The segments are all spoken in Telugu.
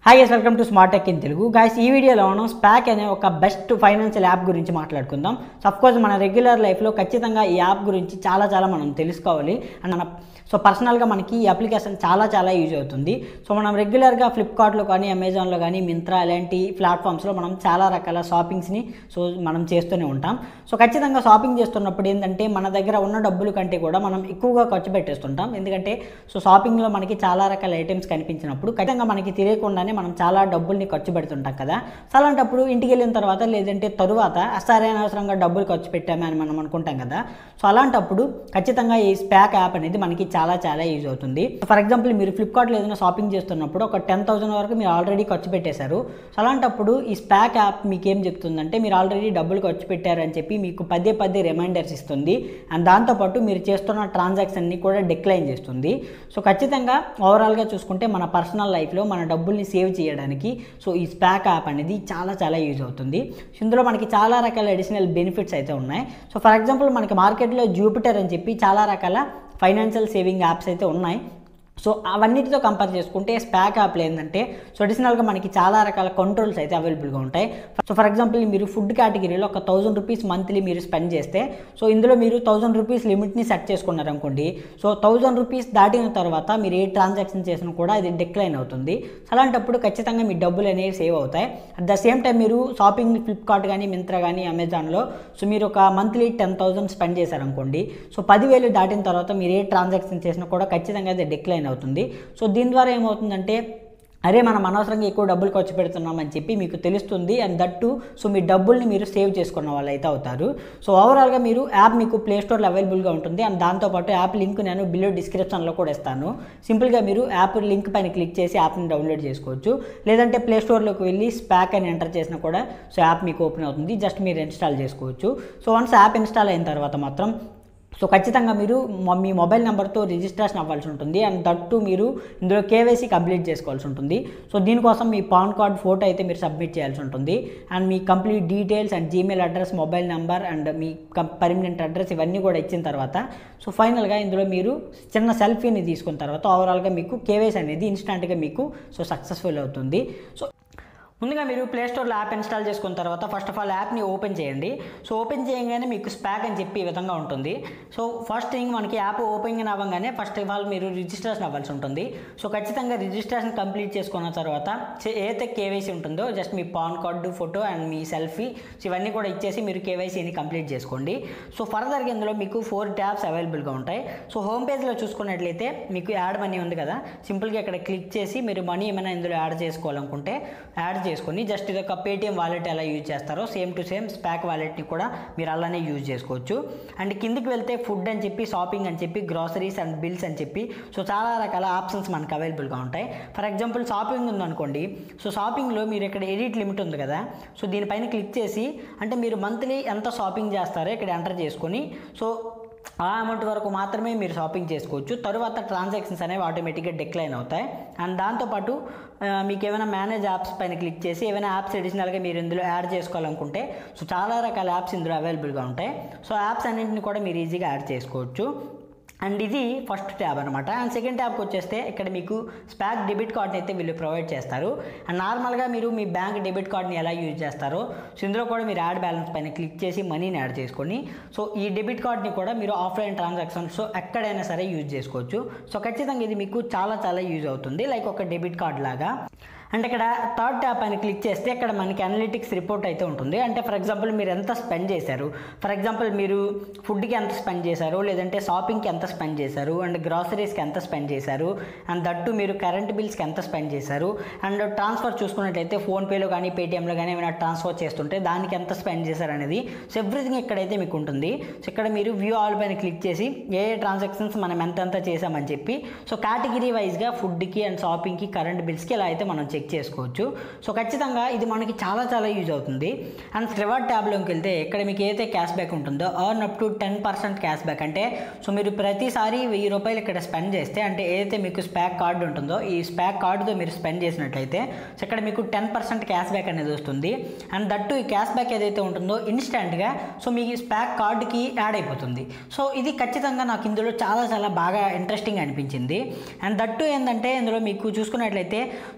హాయ్ ఎస్ welcome to smart tech in Telugu guys ఈ వీడియోలో మనం స్పాక్ అనే ఒక బెస్ట్ ఫైనాన్షియల్ యాప్ గురించి మాట్లాడుకుందాం సఫ్ కోర్స్ మన రెగ్యులర్ లైఫ్లో ఖచ్చితంగా ఈ యాప్ గురించి చాలా చాలా మనం తెలుసుకోవాలి అండ్ మన సో పర్సనల్గా మనకి ఈ అప్లికేషన్ చాలా చాలా యూజ్ అవుతుంది సో మనం రెగ్యులర్గా ఫ్లిప్కార్ట్లో కానీ అమెజాన్లో కానీ మింత్రా ఇలాంటి ప్లాట్ఫామ్స్లో మనం చాలా రకాల షాపింగ్స్ని సో మనం చేస్తూనే ఉంటాం సో ఖచ్చితంగా షాపింగ్ చేస్తున్నప్పుడు ఏంటంటే మన దగ్గర ఉన్న డబ్బుల కంటే కూడా మనం ఎక్కువగా ఖర్చు పెట్టేస్తుంటాం ఎందుకంటే సో షాపింగ్లో మనకి చాలా రకాల ఐటమ్స్ కనిపించినప్పుడు ఖచ్చితంగా మనకి తెలియకుండానే మనం చాలా డబ్బుల్ని ఖర్చు పెడుతుంటాం కదా సో అలాంటప్పుడు ఇంటికి వెళ్ళిన తర్వాత లేదంటే తరువాత సరే అనవసరంగా డబ్బులు ఖర్చు పెట్టామే అని మనం అనుకుంటాం కదా సో అలాంటప్పుడు ఖచ్చితంగా ఈ స్పాక్ యాప్ అనేది మనకి చాలా చాలా యూజ్ అవుతుంది ఫర్ ఎగ్జాంపుల్ మీరు ఫ్లిప్కార్ట్లో ఏదైనా షాపింగ్ చేస్తున్నప్పుడు ఒక టెన్ థౌసండ్ వరకు మీరు ఆల్రెడీ ఖర్చు పెట్టేశారు సో అలాంటప్పుడు ఈ స్పాక్ యాప్ మీకు ఏం చెప్తుందంటే మీరు ఆల్రెడీ డబ్బులు ఖర్చు పెట్టారని చెప్పి మీకు పదే పదే రిమైండర్స్ ఇస్తుంది అండ్ దాంతోపాటు మీరు చేస్తున్న ట్రాన్సాక్షన్ని కూడా డిక్లైన్ చేస్తుంది సో ఖచ్చితంగా ఓవరాల్గా చూసుకుంటే మన పర్సనల్ లైఫ్లో మన డబ్బుల్ని సేవ్ చేయడానికి సో ఈ స్పాక్ యాప్ అనేది చాలా చాలా యూజ్ అవుతుంది సో ఇందులో మనకి చాలా రకాల అడిషనల్ బెనిఫిట్స్ అయితే ఉన్నాయి సో ఫర్ ఎగ్జాంపుల్ మనకి మార్కెట్లో జూపిటర్ అని చెప్పి చాలా రకాల ఫైనాన్షియల్ సేవింగ్ యాప్స్ అయితే ఉన్నాయి సో అవన్నిటితో కంపేర్ చేసుకుంటే స్పాక్ యాప్లో ఏంటంటే సో అడిషనల్గా మనకి చాలా రకాల కంట్రోల్స్ అయితే అవైలబుల్గా ఉంటాయి సో ఫర్ ఎగ్జాంపుల్ మీరు ఫుడ్ కేటగిరీలో ఒక థౌజండ్ రూపీస్ మంత్లీ మీరు స్పెండ్ చేస్తే సో ఇందులో మీరు థౌజండ్ రూపీస్ లిమిట్ని సెట్ చేసుకున్నారనుకోండి సో థౌజండ్ రూపీస్ దాటిన తర్వాత మీరు ఏ ట్రాన్సాక్షన్ చేసినా కూడా అది డిక్లైన్ అవుతుంది సో అలాంటప్పుడు ఖచ్చితంగా మీ డబ్బులు అనేవి సేవ్ అవుతాయి అట్ ద సేమ్ టైం మీరు షాపింగ్ ఫ్లిప్కార్ట్ కానీ మింత్రా కానీ అమెజాన్లో సో మీరు ఒక మంత్లీ టెన్ థౌసండ్ స్పెండ్ చేశారనుకోండి సో పదివేలు దాటిన తర్వాత మీరు ఏ ట్రాన్సాక్షన్ చేసినా కూడా ఖచ్చితంగా అది డిక్లైన్ అవుతుంది సో దీని ద్వారా ఏమవుతుందంటే అరే మనం అనవసరంగా ఎక్కువ డబ్బులు ఖర్చు పెడుతున్నామని చెప్పి మీకు తెలుస్తుంది అండ్ దట్టు సో మీ డబ్బుల్ని మీరు సేవ్ చేసుకున్న వాళ్ళు అయితే అవుతారు సో ఓవరాల్గా మీరు యాప్ మీకు ప్లే స్టోర్లో అవైలబుల్గా ఉంటుంది అండ్ దాంతోపాటు యాప్ లింక్ నేను బిలో డిస్క్రిప్షన్లో కూడా ఇస్తాను సింపుల్గా మీరు యాప్ లింక్ పైన క్లిక్ చేసి యాప్ని డౌన్లోడ్ చేసుకోవచ్చు లేదంటే ప్లే స్టోర్లోకి వెళ్ళి స్పాక్ అని ఎంటర్ చేసినా కూడా సో యాప్ మీకు ఓపెన్ అవుతుంది జస్ట్ మీరు ఇన్స్టాల్ చేసుకోవచ్చు సో వన్స్ యాప్ ఇన్స్టాల్ అయిన తర్వాత మాత్రం సో ఖచ్చితంగా మీరు మొ- మీ మొబైల్ నెంబర్తో రిజిస్ట్రేషన్ అవ్వాల్సి ఉంటుంది అండ్ దట్టు మీరు ఇందులో కేవైసీ కంప్లీట్ చేసుకోవాల్సి ఉంటుంది సో దీనికోసం మీ పాన్ కార్డ్ ఫోటో అయితే మీరు సబ్మిట్ చేయాల్సి ఉంటుంది అండ్ మీ complete details and Gmail address mobile number and మీ పర్మనెంట్ అడ్రస్ ఇవన్నీ కూడా ఇచ్చిన తర్వాత సో ఫైనల్గా ఇందులో మీరు చిన్న సెల్ఫీని తీసుకున్న తర్వాత ఓవరాల్గా మీకు కేవైసీ అనేది ఇన్స్టెంట్గా మీకు సో సక్సెస్ఫుల్ అవుతుంది సో ముందుగా మీరు ప్లే స్టోర్లో యాప్ ఇన్స్టాల్ చేసుకున్న తర్వాత ఫస్ట్ ఆఫ్ ఆల్ యాప్ని ఓపెన్ చేయండి సో ఓపెన్ చేయగానే మీకు స్పాక్ అని చెప్పి ఈ విధంగా ఉంటుంది సో ఫస్ట్ థింగ్ మనకి యాప్ ఓపెన్ అవ్వగానే ఫస్ట్ ఆఫ్ ఆల్ మీరు రిజిస్ట్రేషన్ అవ్వాల్సి ఉంటుంది సో ఖచ్చితంగా రిజిస్ట్రేషన్ కంప్లీట్ చేసుకున్న తర్వాత చే- ఏదైతే కేవైసీ ఉంటుందో జస్ట్ మీ పాన్ కార్డు ఫోటో అండ్ మీ సెల్ఫీ సో ఇవన్నీ కూడా ఇచ్చేసి మీరు కేవైసీని కంప్లీట్ చేసుకోండి సో ఫర్దర్గా ఇందులో మీకు ఫోర్ ట్యాబ్స్ అవైలబుల్గా ఉంటాయి సో హోమ్ పేజ్లో చూసుకున్నట్లయితే మీకు యాడ్ మనీ ఉంది కదా సింపుల్గా ఇక్కడ క్లిక్ చేసి మీరు మనీ ఏమైనా ఇందులో యాడ్ చేసుకోవాలనుకుంటే యాడ్ చేసుకొని జస్ట్ ఇది ఒక పేటిఎం వాలెట్ ఎలా యూజ్ చేస్తారో సేమ్ టు సేమ్ స్పాక్ వాలెట్ని కూడా మీరు అలానే యూజ్ చేసుకోవచ్చు అండ్ కిందికి వెళ్తే ఫుడ్ అని చెప్పి షాపింగ్ అని చెప్పి గ్రాసరీస్ అండ్ బిల్స్ అని చెప్పి సో చాలా రకాల ఆప్షన్స్ మనకు అవైలబుల్గా ఉంటాయి ఫర్ ఎగ్జాంపుల్ షాపింగ్ ఉందనుకోండి సో షాపింగ్లో మీరు ఇక్కడ ఎడిట్ లిమిట్ ఉంది కదా సో దీనిపైన క్లిక్ చేసి అంటే మీరు మంత్లీ ఎంత షాపింగ్ చేస్తారో ఇక్కడ ఎంటర్ చేసుకొని సో ఆ అమౌంట్ వరకు మాత్రమే మీరు షాపింగ్ చేసుకోవచ్చు తరువాత ట్రాన్సాక్షన్స్ అనేవి ఆటోమేటిక్గా డిక్లైన్ అవుతాయి అండ్ దాంతోపాటు ఆ, మీకు ఏమైనా మేనేజ్ యాప్స్ పైన క్లిక్ చేసి ఏమైనా యాప్స్ అడిషనల్గా మీరు ఇందులో యాడ్ చేసుకోవాలనుకుంటే సో చాలా రకాల యాప్స్ ఇందులో అవైలబుల్గా ఉంటాయి సో యాప్స్ అన్నింటిని కూడా మీరు ఈజీగా యాడ్ చేసుకోవచ్చు అండ్ ఇది ఫస్ట్ ట్యాబ్ అనమాట అండ్ సెకండ్ ట్యాబ్కి వచ్చేస్తే ఇక్కడ మీకు స్పాక్ డెబిట్ కార్డ్ని అయితే వీళ్ళు ప్రొవైడ్ చేస్తారు అండ్ నార్మల్గా మీరు మీ బ్యాంక్ డెబిట్ కార్డ్ని ఎలా యూజ్ చేస్తారో సో ఇందులో కూడా మీరు యాడ్ బ్యాలెన్స్ పైన క్లిక్ చేసి మనీని యాడ్ చేసుకొని సో ఈ డెబిట్ కార్డ్ని కూడా మీరు ఆఫ్లైన్ ట్రాన్సాక్షన్స్ ఎక్కడైనా సరే యూజ్ చేసుకోవచ్చు సో ఖచ్చితంగా ఇది మీకు చాలా చాలా యూజ్ అవుతుంది లైక్ ఒక డెబిట్ కార్డ్ లాగా అంటే ఇక్కడ థర్డ్ ట్యాప్ అని క్లిక్ చేస్తే ఇక్కడ మనకి అనలిటిక్స్ రిపోర్ట్ అయితే ఉంటుంది అంటే ఫర్ ఎగ్జాంపుల్ మీరు ఎంత స్పెండ్ చేశారు ఫర్ ఎగ్జాంపుల్ మీరు ఫుడ్కి ఎంత స్పెండ్ చేశారు లేదంటే షాపింగ్కి ఎంత స్పెండ్ చేశారు అండ్ గ్రాసరీస్కి ఎంత స్పెండ్ చేశారు అండ్ దట్టు మీరు కరెంట్ బిల్స్కి ఎంత స్పెండ్ చేశారు అండ్ ట్రాన్స్ఫర్ చూసుకున్నట్లయితే ఫోన్పేలో కానీ పేటీఎంలో కానీ ఏమైనా ట్రాన్స్ఫర్ చేస్తుంటే దానికి ఎంత స్పెండ్ చేశారు అనేది సో ఎవ్రీథింగ్ ఇక్కడైతే మీకు ఉంటుంది సో ఇక్కడ మీరు వ్యూ ఆల్ పైన క్లిక్ చేసి ఏ ఏ ట్రాన్సాక్షన్స్ మనం ఎంత ఎంత చేసామని చెప్పి సో కేటగిరీ వైజ్గా ఫుడ్కి అండ్ షాపింగ్కి కరెంట్ బిల్స్కి ఇలా అయితే మనం చెక్ చేసుకోవచ్చు సో ఖచ్చితంగా ఇది మనకి చాలా చాలా యూజ్ అవుతుంది అండ్ రివార్డ్ ట్యాబ్లోకి వెళ్తే ఇక్కడ మీకు ఏదైతే క్యాష్ బ్యాక్ ఉంటుందో earn up to ten percent cash back అంటే సో మీరు ప్రతిసారి వెయ్యి రూపాయలు ఇక్కడ స్పెండ్ చేస్తే అంటే ఏదైతే మీకు స్పాక్ కార్డు ఉంటుందో ఈ స్పాక్ కార్డుతో మీరు స్పెండ్ చేసినట్లయితే సో ఇక్కడ మీకు టెన్ పర్సెంట్ క్యాష్ బ్యాక్ అనేది వస్తుంది అండ్ దట్టు ఈ క్యాష్ బ్యాక్ ఏదైతే ఉంటుందో ఇన్స్టెంట్గా సో మీ స్పాక్ కార్డుకి యాడ్ అయిపోతుంది సో ఇది ఖచ్చితంగా నాకు ఇందులో చాలా చాలా బాగా ఇంట్రెస్టింగ్ అనిపించింది అండ్ దట్టు ఏంటంటే ఇందులో మీకు చూసుకున్నట్లయితే సో మీరు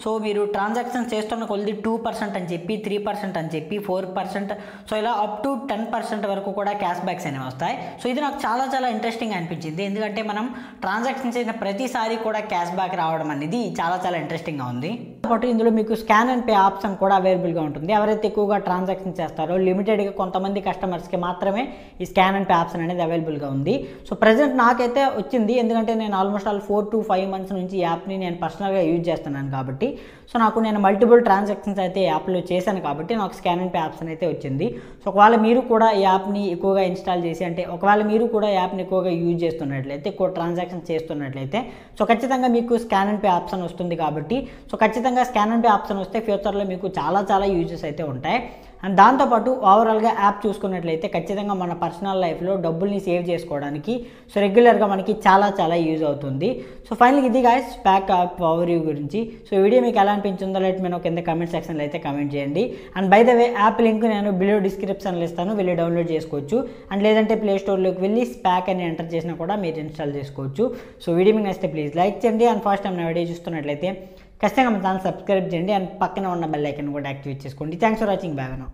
ట్రాన్సాక్షన్ చేస్తున్న కొద్ది టూ పర్సెంట్ అని చెప్పి త్రీ పర్సెంట్ అని చెప్పి ఫోర్ పర్సెంట్ సో ఇలా అప్ టు టెన్ పర్సెంట్ వరకు కూడా క్యాష్ బ్యాక్స్ అనేవి వస్తాయి సో ఇది నాకు చాలా చాలా ఇంట్రెస్టింగ్ అనిపించింది ఎందుకంటే మనం ట్రాన్సాక్షన్ చేసిన ప్రతిసారి కూడా క్యాష్ బ్యాక్ రావడం అనేది చాలా చాలా ఇంట్రెస్టింగ్గా ఉంది పాటు ఇందులో మీకు స్కాన్ అండ్ పే ఆప్షన్ కూడా అవైలబుల్గా ఉంటుంది ఎవరైతే ఎక్కువగా ట్రాన్సాక్షన్ చేస్తారో లిమిటెడ్గా కొంతమంది కస్టమర్స్కి మాత్రమే ఈ స్కాన్ అండ్ పే ఆప్షన్ అనేది అవైలబుల్గా ఉంది సో ప్రజెంట్ నాకైతే వచ్చింది ఎందుకంటే నేను almost all four to five months నుంచి ఈ యాప్ని నేను పర్సనల్గా యూజ్ చేస్తున్నాను కాబట్టి సో నాకు నేను మల్టిపుల్ ట్రాన్సాక్షన్స్ అయితే యాప్లో చేశాను కాబట్టి నాకు స్కాన్ అండ్ పే ఆప్షన్ అయితే వచ్చింది సో ఒకవేళ మీరు కూడా ఈ యాప్ని ఎక్కువగా ఇన్స్టాల్ చేసి అంటే ఒకవేళ మీరు కూడా ఈ యాప్ని ఎక్కువగా యూజ్ చేస్తున్నట్లయితే ఎక్కువ ట్రాన్సాక్షన్ చేస్తున్నట్లయితే సో ఖచ్చితంగా మీకు స్కాన్ అండ్ పే ఆప్షన్ వస్తుంది కాబట్టి సో ఖచ్చితంగా స్కాన్ అండ్ పే ఆప్షన్ వస్తే ఫ్యూచర్లో మీకు చాలా చాలా యూజెస్ అయితే ఉంటాయి అండ్ దాంతోపాటు ఓవరాల్గా యాప్ చూసుకున్నట్లయితే ఖచ్చితంగా మన పర్సనల్ లైఫ్లో డబ్బుల్ని సేవ్ చేసుకోవడానికి సో రెగ్యులర్గా మనకి చాలా చాలా యూజ్ అవుతుంది సో ఫైనల్ ఇది guys pack app overview గురించి సో ఈ వీడియో మీకు ఎలా అనిపించిందో లైట్ నేను కింద కమెంట్ సెక్షన్లో అయితే కమెంట్ చేయండి and by the way app link నేను బిలో డిస్క్రిప్షన్లో ఇస్తాను వెళ్ళి డౌన్లోడ్ చేసుకోవచ్చు అండ్ లేదంటే ప్లే స్టోర్లోకి వెళ్ళి స్పాక్ అని ఎంటర్ చేసినా కూడా మీరు ఇన్స్టాల్ చేసుకోవచ్చు సో వీడియో మీకు నచ్చితే ప్లీజ్ లైక్ చేయండి అండ్ ఫస్ట్ టైం నా వీడియో చూస్తున్నట్లయితే ఖచ్చితంగా మన ఛానల్ సబ్స్క్రైబ్ చేయండి అండ్ పక్కన ఉన్న బెల్ ఐకన్ కూడా యాక్టివేట్ చేసుకోండి థ్యాంక్స్ ఫర్ వాచింగ్ బాగా